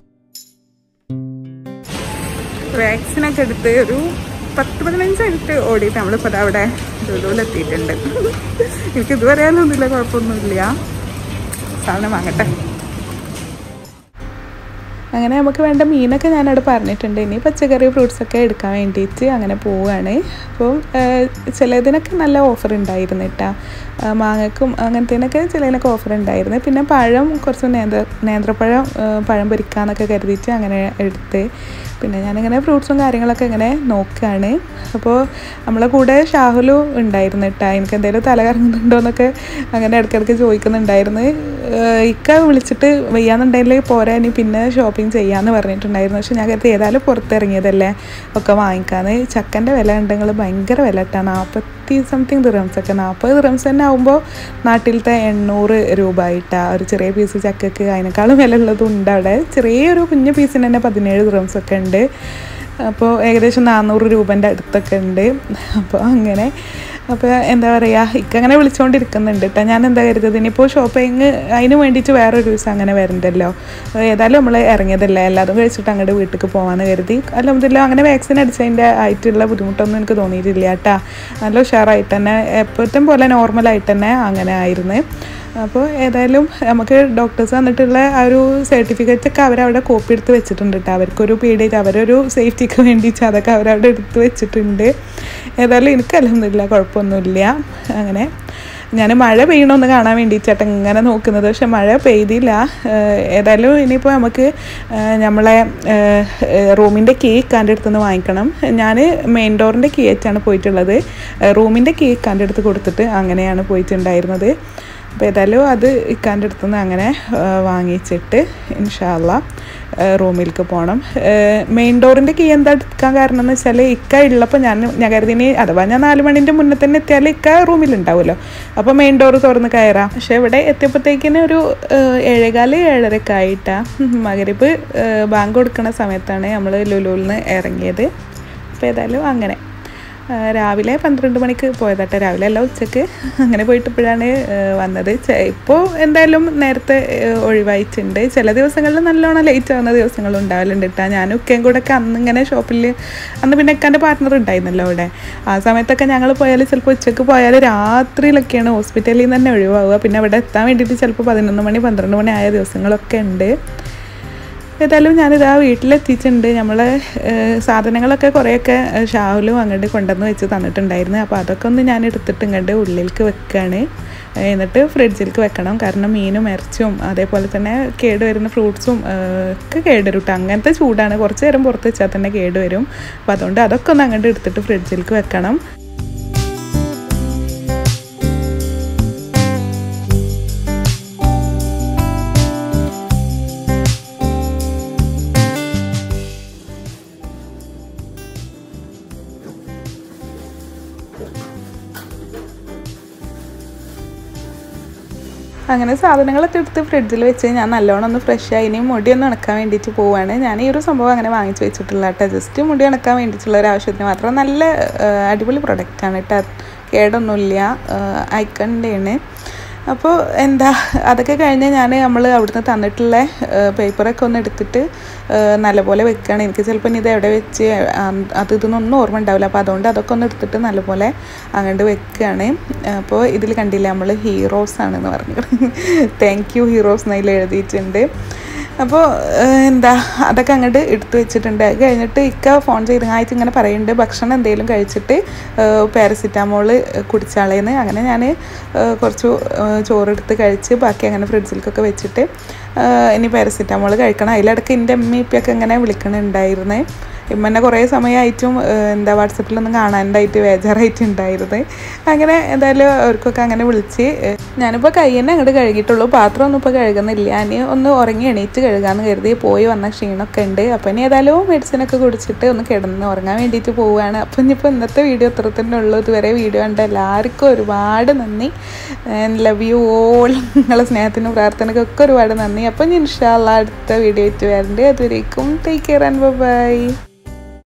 വാക്സിനൊക്കെ എടുത്ത് ഒരു പത്ത് പതിനഞ്ച് മിനിറ്റ് ഓടിയിട്ട് നമ്മളിപ്പോൾ ദാ അവിടെ ലുലുവിലെത്തിയിട്ടുണ്ട് എനിക്ക് ഇതുവരെ ഒന്നുമില്ല കുഴപ്പമൊന്നുമില്ല സാധനം വാങ്ങട്ടെ അങ്ങനെ നമുക്ക് വേണ്ട മീനൊക്കെ ഞാനവിടെ പറഞ്ഞിട്ടുണ്ട് ഇനി പച്ചക്കറി ഫ്രൂട്ട്സൊക്കെ എടുക്കാൻ വേണ്ടിയിട്ട് അങ്ങനെ പോവുകയാണ് അപ്പോൾ ചിലതിനൊക്കെ നല്ല ഓഫർ ഉണ്ടായിരുന്നു കേട്ടോ മാങ്ങക്കും അങ്ങനത്തേനൊക്കെ ചിലതിനൊക്കെ ഓഫർ ഉണ്ടായിരുന്നു പിന്നെ പഴം കുറച്ച് നേന്ത്ര നേന്ത്രപ്പഴം ആ, പഴം പൊരിക്കാന്നൊക്കെ കരുതിയിട്ട് അങ്ങനെ എടുത്ത് പിന്നെ ഞാനിങ്ങനെ ഫ്രൂട്ട്സും കാര്യങ്ങളൊക്കെ ഇങ്ങനെ നോക്കുകയാണ് അപ്പോൾ നമ്മളെ കൂടെ ഷാഹുലു ഉണ്ടായിരുന്നു കേട്ടോ എനിക്ക് എന്തെങ്കിലും തല കറങ്ങുന്നുണ്ടോ എന്നൊക്കെ അങ്ങനെ ഇടയ്ക്കിടയ്ക്ക് ചോദിക്കുന്നുണ്ടായിരുന്നു ഏഹ് ഇക്ക വിളിച്ചിട്ട് വയ്യാന്നുണ്ടെങ്കിൽ പോരാ ഇനി പിന്നെ ഷോപ്പിംഗ് ക്ലീൻ ചെയ്യാമെന്ന് പറഞ്ഞിട്ടുണ്ടായിരുന്നു പക്ഷെ ഞാൻ കരുതി ഏതായാലും പുറത്തിറങ്ങിയതല്ലേ ഒക്കെ വാങ്ങിക്കാന്ന് ചക്കൻ്റെ വില ഉണ്ടെങ്കിൽ ഭയങ്കര വില ഇട്ടാ നാൽപ്പത്തി സംതിങ് ദിറംസ് ഒക്കെ നാൽപ്പത് ദിറംസ് തന്നെ ആകുമ്പോൾ നാട്ടിലത്തെ എണ്ണൂറ് രൂപ ആയിട്ടാ ഒരു ചെറിയ പീസ് ചക്കക്ക് അതിനേക്കാളും വില ഉള്ളതും ഉണ്ട് അവിടെ ചെറിയൊരു കുഞ്ഞു പീസിന് തന്നെ പതിനേഴ് ദിറംസ് ഒക്കെ ഉണ്ട് അപ്പോൾ ഏകദേശം നാനൂറ് രൂപൻ്റെ അടുത്തൊക്കെ ഉണ്ട് അപ്പോൾ അങ്ങനെ അപ്പോൾ എന്താ പറയുക ഇക്കങ്ങനെ വിളിച്ചുകൊണ്ടിരിക്കുന്നുണ്ട് കേട്ടോ ഞാൻ എന്താ കരുതത് ഇനിയിപ്പോൾ ഷോപ്പിങ് അതിന് വേണ്ടിയിട്ട് വേറൊരു ദിവസം അങ്ങനെ വരണ്ടല്ലോ ഏതായാലും നമ്മൾ ഇറങ്ങിയതല്ലേ എല്ലാതും കഴിച്ചിട്ട് അങ്ങോട്ട് വീട്ടിലേക്ക് പോകാമെന്ന് കരുതി അല്ലെന്നില്ല അങ്ങനെ വാക്സിൻ അടിച്ചതിൻ്റെ ആയിട്ടുള്ള ബുദ്ധിമുട്ടൊന്നും എനിക്ക് തോന്നിയിട്ടില്ല കേട്ടോ നല്ല ഉഷാറായിട്ട് തന്നെ എപ്പോഴത്തും പോലെ നോർമലായിട്ട് തന്നെ അങ്ങനെ ആയിരുന്നു അപ്പോൾ ഏതായാലും നമുക്ക് ഡോക്ടേഴ്സ് വന്നിട്ടുള്ള ആ ഒരു സർട്ടിഫിക്കറ്റ് ഒക്കെ അവരവിടെ കോപ്പി എടുത്ത് വെച്ചിട്ടുണ്ട് കേട്ടോ അവർക്കൊരു പീഡിയറ്റ് അവരൊരു സേഫ്റ്റിക്ക് വേണ്ടിയിട്ട് അതൊക്കെ അവരവിടെ എടുത്ത് വെച്ചിട്ടുണ്ട് ഏതായാലും എനിക്ക് അലഹമില്ല കുഴപ്പമൊന്നുമില്ല അങ്ങനെ ഞാൻ മഴ പെയ്യണമെന്ന് കാണാൻ വേണ്ടിയിട്ടാണ് ഇങ്ങനെ നോക്കുന്നത് പക്ഷെ മഴ പെയ്തില്ല ഏഹ് ഏതായാലും ഇനിയിപ്പോൾ നമുക്ക് ഏഹ് നമ്മളെ റൂമിൻ്റെ കീ ഇക്കാൻ്റെ അടുത്ത് നിന്ന് വാങ്ങിക്കണം ഞാൻ മെയിൻ ഡോറിൻ്റെ കീ ആയിട്ടാണ് പോയിട്ടുള്ളത് റൂമിൻ്റെ കീ ഇക്കാൻ്റെ അടുത്ത് കൊടുത്തിട്ട് അങ്ങനെയാണ് പോയിട്ടുണ്ടായിരുന്നത് അപ്പോൾ ഏതായാലും അത് ഇക്കാൻ്റെ അടുത്ത് നിന്ന് അങ്ങനെ വാങ്ങിച്ചിട്ട് ഇൻഷാല്ല റൂമിലേക്ക് പോകണം മെയിൻ ഡോറിൻ്റെ കീ എന്താ എടുക്കാൻ കാരണം എന്ന് വെച്ചാൽ ഇക്ക ഉള്ളപ്പോൾ ഞാൻ ഞാൻ കരുതിനി അഥവാ ഞാൻ നാല് മണിൻ്റെ മുന്നേ തന്നെ എത്തിയാൽ ഇക്ക റൂമിലുണ്ടാവുമല്ലോ അപ്പോൾ മെയിൻ ഡോർ തുറന്ന് കയറാം പക്ഷേ ഇവിടെ എത്തിയപ്പോഴത്തേക്കിന് ഒരു ഏഴേകാല് ഏഴരക്കെ ആയിട്ടാണ് മകരിപ്പ് ബാങ്ക് കൊടുക്കുന്ന സമയത്താണ് നമ്മൾ ലുലുവിൽ നിന്ന് ഇറങ്ങിയത് അപ്പോൾ ഏതായാലും അങ്ങനെ രാവിലെ പന്ത്രണ്ട് മണിക്ക് പോയതാട്ടെ രാവിലെ അല്ല ഉച്ചക്ക് അങ്ങനെ പോയിട്ട് ഇപ്പോഴാണ് വന്നത് ഇപ്പോൾ എന്തായാലും നേരത്തെ ഒഴിവായിട്ടുണ്ട് ചില ദിവസങ്ങളിൽ നല്ലോണം ലേറ്റ് ആവുന്ന ദിവസങ്ങളും ഉണ്ടാവലുണ്ട് കേട്ടോ ഞാനും ഉക്കയും കൂടെ ഒക്കെ അന്ന് ഇങ്ങനെ ഷോപ്പിൽ അന്ന് പിന്നെ എക്കാൻ്റെ പാർട്ട്ണർ ഉണ്ടായിരുന്നല്ലോ അവിടെ ആ സമയത്തൊക്കെ ഞങ്ങൾ പോയാൽ ചിലപ്പോൾ ഉച്ചക്ക് പോയാൽ രാത്രിയിലൊക്കെയാണ് ഹോസ്പിറ്റലിൽ നിന്ന് തന്നെ ഒഴിവാവുക പിന്നെ അവിടെ എത്താൻ വേണ്ടിയിട്ട് ചിലപ്പോൾ പതിനൊന്ന് മണി പന്ത്രണ്ട് മണി ആയ ദിവസങ്ങളൊക്കെ ഉണ്ട് ഏതായാലും ഞാനിതാ വീട്ടിലെത്തിയിട്ടുണ്ട് നമ്മൾ സാധനങ്ങളൊക്കെ കുറേയൊക്കെ ഷാഹുലും അങ്ങോട്ട് കൊണ്ടുവന്ന് വെച്ച് തന്നിട്ടുണ്ടായിരുന്നു അപ്പോൾ അതൊക്കെ ഒന്ന് ഞാൻ എടുത്തിട്ട് ഇങ്ങോട്ട് ഉള്ളിലേക്ക് വെക്കുകയാണ് എന്നിട്ട് ഫ്രിഡ്ജിലേക്ക് വെക്കണം കാരണം മീനും ഇറച്ചും അതേപോലെ തന്നെ കേട് വരുന്ന ഫ്രൂട്ട്സും ഒക്കെ കേടുവരും കേട്ടോ അങ്ങനത്തെ ചൂടാണ് കുറച്ച് നേരം പുറത്ത് വെച്ചാൽ തന്നെ കേടുവരും അപ്പോൾ അതുകൊണ്ട് അതൊക്കെ ഒന്ന് അങ്ങോട്ട് എടുത്തിട്ട് ഫ്രിഡ്ജിലേക്ക് വെക്കണം അങ്ങനെ സാധനങ്ങളൊക്കെ എടുത്ത് ഫ്രിഡ്ജിൽ വെച്ച് ഞാൻ നല്ലോണം ഒന്ന് ഫ്രഷ് ആയി ഇനി മുടി ഒന്ന് ഉണക്കാൻ വേണ്ടിയിട്ട് പോവാണ് ഞാൻ ഈ ഒരു സംഭവം അങ്ങനെ വാങ്ങിച്ചു വെച്ചിട്ടുള്ള കേട്ടോ ജസ്റ്റ് മുടി ഉണക്കാൻ വേണ്ടിയിട്ടുള്ള ഒരു ആവശ്യത്തിന് മാത്രം നല്ല അടിപൊളി പ്രൊഡക്റ്റാണ് കേട്ടോ കേടൊന്നുമില്ല ഐക്കണിൻ്റെയാണ് അപ്പോൾ എന്താ അതൊക്കെ കഴിഞ്ഞ് ഞാൻ നമ്മൾ അവിടുന്ന് തന്നിട്ടുള്ള പേപ്പറൊക്കെ ഒന്ന് എടുത്തിട്ട് നല്ലപോലെ വെക്കുകയാണ് എനിക്ക് ചിലപ്പോൾ ഇനി ഇത് എവിടെ വെച്ച് അത് ഇതൊന്നും ഓർമ്മ ഉണ്ടാവില്ല അപ്പോൾ അതുകൊണ്ട് അതൊക്കെ ഒന്ന് എടുത്തിട്ട് നല്ലപോലെ അങ്ങോട്ട് വെക്കുകയാണ് അപ്പോൾ ഇതിൽ കണ്ടില്ല നമ്മൾ ഹീറോസ് ആണെന്ന് പറഞ്ഞു താങ്ക് യു ഹീറോസ് എന്നതിൽ എഴുതിയിട്ടുണ്ട് അപ്പോൾ എന്താ അതൊക്കെ അങ്ങോട്ട് എടുത്തു വെച്ചിട്ടുണ്ട് അത് കഴിഞ്ഞിട്ട് ഇക്ക ഫോൺ ചെയ്ത് ആയിട്ട് ഇങ്ങനെ പറയുന്നുണ്ട് ഭക്ഷണം എന്തെങ്കിലും കഴിച്ചിട്ട് പാരസിറ്റാമോൾ കുടിച്ചാളേന്ന് അങ്ങനെ ഞാൻ കുറച്ച് ചോറെടുത്ത് കഴിച്ച് ബാക്കി അങ്ങനെ ഫ്രിഡ്ജിലേക്കൊക്കെ വെച്ചിട്ട് ഇനി പാരസിറ്റാമോൾ കഴിക്കണം അതിലിടക്ക് എൻ്റെ അമ്മ ഇപ്പൊക്കെ ഇങ്ങനെ വിളിക്കണുണ്ടായിരുന്നേ ഇമ്മന്നെ കുറേ സമയമായിട്ടും എന്താ വാട്സപ്പിലൊന്നും കാണാണ്ടായിട്ട് ബേജാറായിട്ടുണ്ടായിരുന്നു അങ്ങനെ എന്തായാലും അവർക്കൊക്കെ അങ്ങനെ വിളിച്ച് ഞാനിപ്പോൾ കൈ തന്നെ അങ്ങോട്ട് കഴുകിയിട്ടുള്ളൂ പാത്രമൊന്നും ഇപ്പോൾ കഴുകുന്നില്ല ഇനി ഒന്ന് ഉറങ്ങി എണീറ്റ് കഴുകാമെന്ന് കരുതി പോയി വന്ന ക്ഷീണമൊക്കെ ഉണ്ട് അപ്പോൾ ഇനി ഏതായാലും മെഡിസിനൊക്കെ കുടിച്ചിട്ട് ഒന്ന് കിടന്ന് ഉറങ്ങാൻ വേണ്ടിയിട്ട് പോവുകയാണ് അപ്പോൾ ഇനിയിപ്പോൾ ഇന്നത്തെ വീഡിയോ ഇത്ര തന്നെ ഉള്ളൂ ഇതുവരെ വീഡിയോ കണ്ട എല്ലാവർക്കും ഒരുപാട് നന്ദി ലവ് യു ഓൾ നിങ്ങളെ സ്നേഹത്തിനും പ്രാർത്ഥനയ്ക്കൊക്കെ ഒരുപാട് നന്ദി അപ്പം ഇൻഷാല്ല അടുത്ത വീഡിയോ ആയിട്ട് വരണ്ടേ അതുവരേക്കും ടേക്ക് കെയർ ആൻഡ് ബൈ